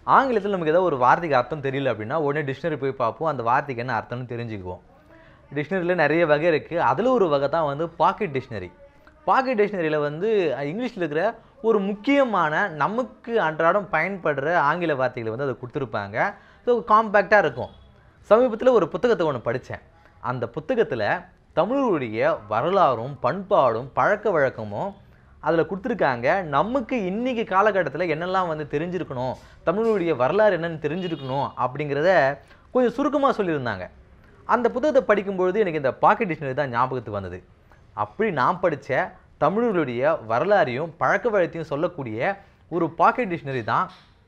ஆங்கிலத்தில் நமக்கு ஏதாவது ஒரு வார்த்தைக்கு அர்த்தம் தெரியல அப்படின்னா உடனே டிக்ஷனரி போய் பார்ப்போம் அந்த வார்த்தைக்கு என்ன அர்த்தம்னு தெரிஞ்சுக்குவோம் டிக்ஷனரியில் நிறைய வகை இருக்குது அதில் ஒரு வகை தான் வந்து பாக்கெட் டிக்ஷனரி பாக்கெட் டிக்ஷனரியில் வந்து இங்கிலீஷில் இருக்கிற ஒரு முக்கியமான நமக்கு அன்றாடம் பயன்படுற ஆங்கில வார்த்தைகளை வந்து அதை கொடுத்துருப்பாங்க ஸோ காம்பேக்டாக இருக்கும் சமீபத்தில் ஒரு புத்தகத்தை ஒன்று படித்தேன் அந்த புத்தகத்தில் தமிழருடைய வரலாறும் பண்பாடும் பழக்க வழக்கமும் அதில் கொடுத்துருக்காங்க நமக்கு இன்னைக்கு காலகட்டத்தில் என்னெல்லாம் வந்து தெரிஞ்சிருக்கணும் தமிழருடைய வரலாறு என்னன்னு தெரிஞ்சிருக்கணும் அப்படிங்கிறத கொஞ்சம் சுருக்கமாக சொல்லியிருந்தாங்க அந்த புத்தகத்தை படிக்கும்பொழுது எனக்கு இந்த பாக்கெட் டிக்ஷனரி தான் ஞாபகத்துக்கு வந்தது அப்படி நான் படித்த தமிழர்களுடைய வரலாறையும் பழக்க வழக்கத்தையும் சொல்லக்கூடிய ஒரு பாக்கெட் டிக்ஷனரி தான்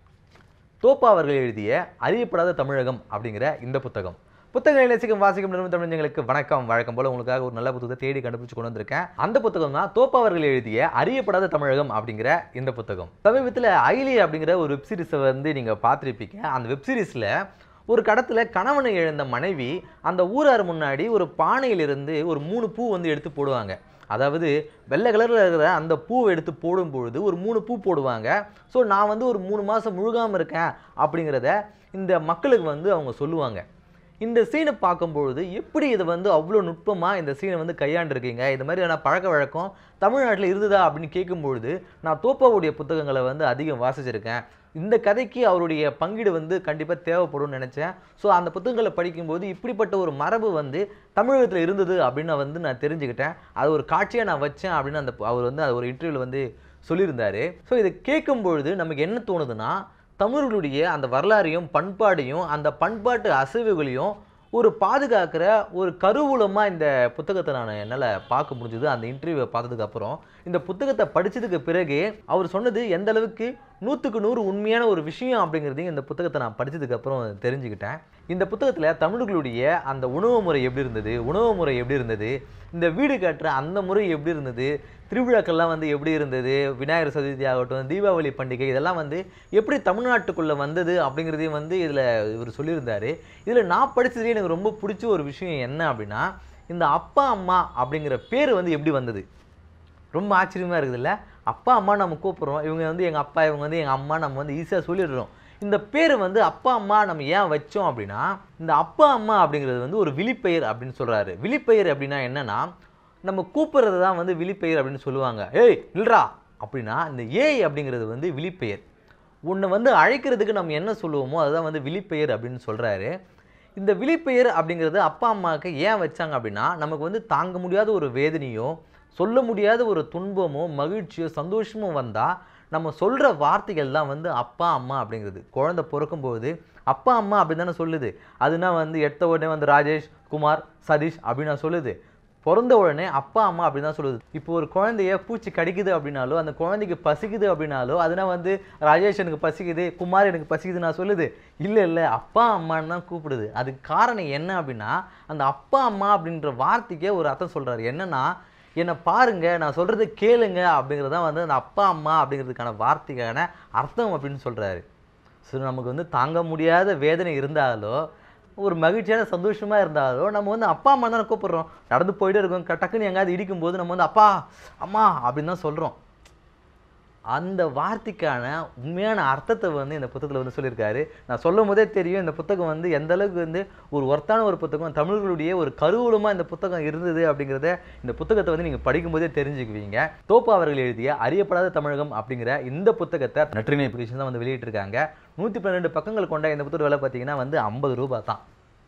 தோப்பா அவர்கள் எழுதிய அறியப்படாத தமிழகம் அப்படிங்கிற இந்த புத்தகம் புத்தகங்களை நேசிக்கும் வாசிக்கும் நிறுவன தமிழர்களுக்கு வணக்கம் வழக்கம் போல உங்களுக்காக ஒரு நல்ல புத்தகத்தை தேடி கண்டுபிடிச்சு கொண்டு வந்திருக்கேன் அந்த புத்தகம் தான் தோப்பா அவர்கள் எழுதிய அறியப்படாத தமிழகம் அப்படிங்கிற இந்த புத்தகம் சமீபத்தில் ஐலி அப்படிங்கிற ஒரு வெப் சீரிஸை வந்து நீங்கள் பார்த்துருப்பீங்க அந்த வெப் சீரிஸில் ஒரு கடத்தில் கணவனை இழந்த மனைவி அந்த ஊரார் முன்னாடி ஒரு பானையிலிருந்து ஒரு மூணு பூ வந்து எடுத்து போடுவாங்க அதாவது வெள்ளை கலரில் இருக்கிற அந்த பூவை எடுத்து போடும் பொழுது ஒரு மூணு பூ போடுவாங்க ஸோ நான் வந்து ஒரு மூணு மாதம் முழுகாமல் இருக்கேன் அப்படிங்கிறத இந்த மக்களுக்கு வந்து அவங்க சொல்லுவாங்க இந்த சீனை பார்க்கும்பொழுது எப்படி இதை வந்து அவ்வளோ நுட்பமாக இந்த சீனை வந்து கையாண்டிருக்கீங்க இது மாதிரியான பழக்க வழக்கம் தமிழ்நாட்டில் இருந்ததா அப்படின்னு கேட்கும்பொழுது நான் தோப்பாவுடைய புத்தகங்களை வந்து அதிகம் வாசிச்சிருக்கேன் இந்த கதைக்கு அவருடைய பங்கீடு வந்து கண்டிப்பாக தேவைப்படும்னு நினச்சேன் ஸோ அந்த புத்தகங்களை படிக்கும்போது இப்படிப்பட்ட ஒரு மரபு வந்து தமிழகத்தில் இருந்தது அப்படின்னு வந்து நான் தெரிஞ்சுக்கிட்டேன் அது ஒரு காட்சியாக நான் வச்சேன் அப்படின்னு அந்த அவர் வந்து அது ஒரு இன்டர்வியூவில் வந்து சொல்லியிருந்தாரு ஸோ இதை கேட்கும் பொழுது நமக்கு என்ன தோணுதுன்னா தமிழர்களுடைய அந்த வரலாறையும் பண்பாடையும் அந்த பண்பாட்டு அசைவுகளையும் ஒரு பாதுகாக்கிற ஒரு கருவூலமாக இந்த புத்தகத்தை நான் என்னால் பார்க்க முடிஞ்சது அந்த இன்டர்வியூவை பார்த்ததுக்கு அப்புறம் இந்த புத்தகத்தை படித்ததுக்கு பிறகு அவர் சொன்னது எந்த அளவுக்கு நூற்றுக்கு நூறு உண்மையான ஒரு விஷயம் அப்படிங்கிறதையும் இந்த புத்தகத்தை நான் படித்ததுக்கு அப்புறம் தெரிஞ்சுக்கிட்டேன் இந்த புத்தகத்தில் தமிழர்களுடைய அந்த உணவு முறை எப்படி இருந்தது உணவு முறை எப்படி இருந்தது இந்த வீடு கட்டுற அந்த முறை எப்படி இருந்தது திருவிழாக்கள்லாம் வந்து எப்படி இருந்தது விநாயகர் சதுர்த்தி ஆகட்டும் தீபாவளி பண்டிகை இதெல்லாம் வந்து எப்படி தமிழ்நாட்டுக்குள்ளே வந்தது அப்படிங்கிறதையும் வந்து இதில் இவர் சொல்லியிருந்தார் இதில் நான் படித்ததுலேயே எனக்கு ரொம்ப பிடிச்ச ஒரு விஷயம் என்ன அப்படின்னா இந்த அப்பா அம்மா அப்படிங்கிற பேர் வந்து எப்படி வந்தது ரொம்ப ஆச்சரியமாக இருக்குதுல்ல அப்பா அம்மா நம்ம கூப்பிட்றோம் இவங்க வந்து எங்கள் அப்பா இவங்க வந்து எங்கள் அம்மா நம்ம வந்து ஈஸியாக சொல்லிடுறோம் இந்த பேர் வந்து அப்பா அம்மா நம்ம ஏன் வச்சோம் அப்படின்னா இந்த அப்பா அம்மா அப்படிங்கிறது வந்து ஒரு விழிப்பெயர் அப்படின்னு சொல்கிறாரு விழிப்பெயர் அப்படின்னா என்னன்னா நம்ம கூப்பிட்றது தான் வந்து விழிப்பெயர் அப்படின்னு சொல்லுவாங்க ஏய் இல்லைடா அப்படின்னா இந்த ஏய் அப்படிங்கிறது வந்து விழிப்பெயர் உன்னை வந்து அழைக்கிறதுக்கு நம்ம என்ன சொல்லுவோமோ அதுதான் வந்து விழிப்பெயர் அப்படின்னு சொல்கிறாரு இந்த விழிப்பெயர் அப்படிங்கிறது அப்பா அம்மாவுக்கு ஏன் வச்சாங்க அப்படின்னா நமக்கு வந்து தாங்க முடியாத ஒரு வேதனையோ சொல்ல முடியாத ஒரு துன்பமோ மகிழ்ச்சியோ சந்தோஷமோ வந்தால் நம்ம சொல்கிற வார்த்தைகள் தான் வந்து அப்பா அம்மா அப்படிங்கிறது குழந்தை பிறக்கும்போது அப்பா அம்மா அப்படி தானே சொல்லுது அதுனா வந்து எடுத்த உடனே வந்து ராஜேஷ் குமார் சதீஷ் அப்படின்னு சொல்லுது பிறந்த உடனே அப்பா அம்மா அப்படி தான் சொல்லுது இப்போ ஒரு குழந்தைய பூச்சி கடிக்குது அப்படின்னாலோ அந்த குழந்தைக்கு பசிக்குது அப்படின்னாலோ அதுனா வந்து ராஜேஷ் எனக்கு பசிக்குது குமார் எனக்கு பசிக்குது நான் சொல்லுது இல்லை இல்லை அப்பா அம்மான்னு தான் கூப்பிடுது அதுக்கு காரணம் என்ன அப்படின்னா அந்த அப்பா அம்மா அப்படின்ற வார்த்தைக்கே ஒரு அர்த்தம் சொல்கிறாரு என்னன்னா என்னை பாருங்க நான் சொல்கிறத கேளுங்க அப்படிங்கிறது தான் வந்து அந்த அப்பா அம்மா அப்படிங்கிறதுக்கான வார்த்தைக்கான அர்த்தம் அப்படின்னு சொல்கிறாரு ஸோ நமக்கு வந்து தாங்க முடியாத வேதனை இருந்தாலோ ஒரு மகிழ்ச்சியான சந்தோஷமாக இருந்தாலோ நம்ம வந்து அப்பா அம்மா தானே கூப்பிட்றோம் நடந்து போயிட்டே இருக்கோம் க- டக்குன்னு எங்கேயாவது இடிக்கும்போது நம்ம வந்து அப்பா அம்மா அப்படின்னு தான் சொல்கிறோம் அந்த வார்த்தைக்கான உண்மையான அர்த்தத்தை வந்து இந்த புத்தகத்தில் வந்து சொல்லியிருக்காரு நான் சொல்லும் போதே தெரியும் இந்த புத்தகம் வந்து எந்த அளவுக்கு வந்து ஒரு ஒர்த்தான ஒரு புத்தகம் தமிழர்களுடைய ஒரு கருவூலமாக இந்த புத்தகம் இருந்தது அப்படிங்கிறத இந்த புத்தகத்தை வந்து நீங்கள் படிக்கும்போதே தெரிஞ்சுக்குவீங்க தோப்பா அவர்கள் எழுதிய அறியப்படாத தமிழகம் அப்படிங்கிற இந்த புத்தகத்தை நற்றினை புதிஷன் தான் வந்து வெளியிட்டிருக்காங்க நூற்றி பன்னெண்டு பக்கங்கள் கொண்ட இந்த புத்தக விலை பார்த்தீங்கன்னா வந்து ஐம்பது ரூபாய் தான்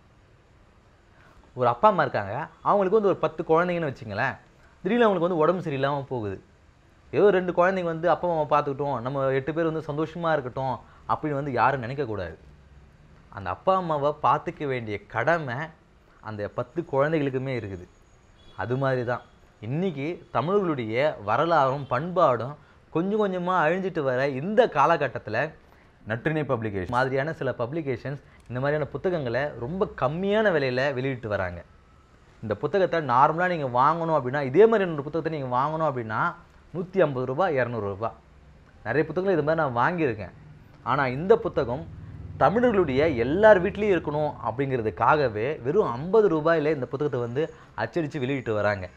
ஒரு அப்பா அம்மா இருக்காங்க அவங்களுக்கு வந்து ஒரு பத்து குழந்தைங்கன்னு வச்சுங்களேன் திடீர்னு அவங்களுக்கு வந்து உடம்பு சரியில்லாமல் போகுது ஏதோ ரெண்டு குழந்தைங்க வந்து அப்பா அம்மா பார்த்துக்கிட்டோம் நம்ம எட்டு பேர் வந்து சந்தோஷமாக இருக்கட்டும் அப்படின்னு வந்து யாரும் நினைக்கக்கூடாது அந்த அப்பா அம்மாவை பார்த்துக்க வேண்டிய கடமை அந்த பத்து குழந்தைகளுக்குமே இருக்குது அது மாதிரி தான் இன்றைக்கி தமிழர்களுடைய வரலாறும் பண்பாடும் கொஞ்சம் கொஞ்சமாக அழிஞ்சிட்டு வர இந்த காலகட்டத்தில் நற்றினை பப்ளிகேஷன் மாதிரியான சில பப்ளிகேஷன்ஸ் இந்த மாதிரியான புத்தகங்களை ரொம்ப கம்மியான விலையில் வெளியிட்டு வராங்க இந்த புத்தகத்தை நார்மலாக நீங்கள் வாங்கணும் அப்படின்னா இதே மாதிரியான ஒரு புத்தகத்தை நீங்கள் வாங்கணும் அப்படின்னா நூற்றி ஐம்பது ரூபா இரநூறுபா நிறைய புத்தகங்கள் இது மாதிரி நான் வாங்கியிருக்கேன் ஆனால் இந்த புத்தகம் தமிழர்களுடைய எல்லார் வீட்லேயும் இருக்கணும் அப்படிங்கிறதுக்காகவே வெறும் ஐம்பது ரூபாயில் இந்த புத்தகத்தை வந்து அச்சடித்து வெளியிட்டு வராங்க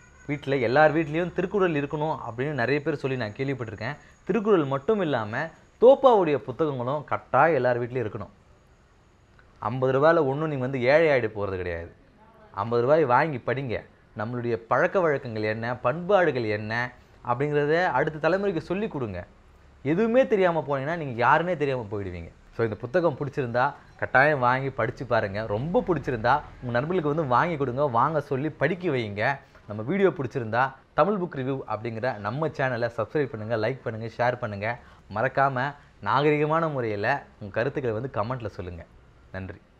வீட்டில் எல்லார் வீட்லேயும் திருக்குறள் இருக்கணும் அப்படின்னு நிறைய பேர் சொல்லி நான் கேள்விப்பட்டிருக்கேன் திருக்குறள் மட்டும் இல்லாமல் தோப்பாவுடைய புத்தகங்களும் கட்டாயம் எல்லார் வீட்லேயும் இருக்கணும் ஐம்பது ரூபாயில் ஒன்றும் நீங்கள் வந்து ஏழை ஆகிட போகிறது கிடையாது ஐம்பது ரூபாய் வாங்கி படிங்க நம்மளுடைய பழக்க வழக்கங்கள் என்ன பண்பாடுகள் என்ன அப்படிங்கிறத அடுத்த தலைமுறைக்கு சொல்லி கொடுங்க எதுவுமே தெரியாமல் போனீங்கன்னா நீங்கள் யாருன்னே தெரியாமல் போயிடுவீங்க ஸோ இந்த புத்தகம் பிடிச்சிருந்தா கட்டாயம் வாங்கி படித்து பாருங்கள் ரொம்ப பிடிச்சிருந்தா உங்கள் நண்பர்களுக்கு வந்து வாங்கி கொடுங்க வாங்க சொல்லி படிக்க வைங்க நம்ம வீடியோ பிடிச்சிருந்தா தமிழ் புக் ரிவ்யூ அப்படிங்கிற நம்ம சேனலை சப்ஸ்கிரைப் பண்ணுங்கள் லைக் பண்ணுங்கள் ஷேர் பண்ணுங்கள் மறக்காமல் நாகரிகமான முறையில் உங்கள் கருத்துக்களை வந்து கமெண்ட்டில் சொல்லுங்கள் நன்றி